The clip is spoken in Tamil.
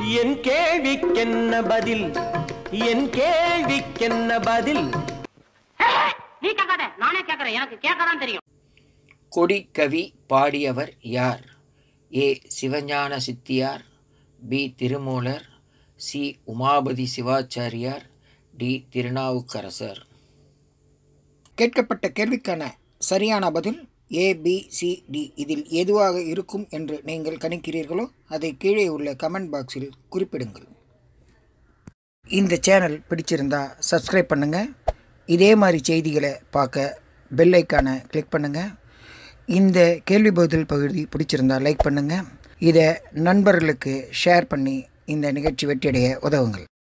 என் கேள்விக்கென்ன பதில் என் கேள்விக்கென்ன பதில் நீ கேட்காத நானே கேட்கறேன் எனக்கு கேட்கதான் தெரியும் கொடிக்கவி பாடியவர் யார் A Sivagnana Siddhiyar B Thirumoolar C Umapathi Sivachariyar D Thirunavukkarasar கேட்கப்பட்ட கேள்விக்கான சரியான பதில் ஏ பி சி டி இதில் எதுவாக இருக்கும் என்று நீங்கள் கணிக்கிறீர்களோ அதை கீழே உள்ள கமெண்ட் பாக்ஸில் குறிப்பிடுங்கள் இந்த சேனல் பிடிச்சிருந்தா சப்ஸ்கிரைப் பண்ணுங்கள் இதே மாதிரி செய்திகளை பார்க்க பெல் ஐக்கானை கிளிக் பண்ணுங்கள் இந்த கேள்வி பதில் பகுதி பிடிச்சிருந்தா லைக் பண்ணுங்கள் இதை நண்பர்களுக்கு ஷேர் பண்ணி இந்த நிகழ்ச்சி வெற்றியடைய உதவுங்கள்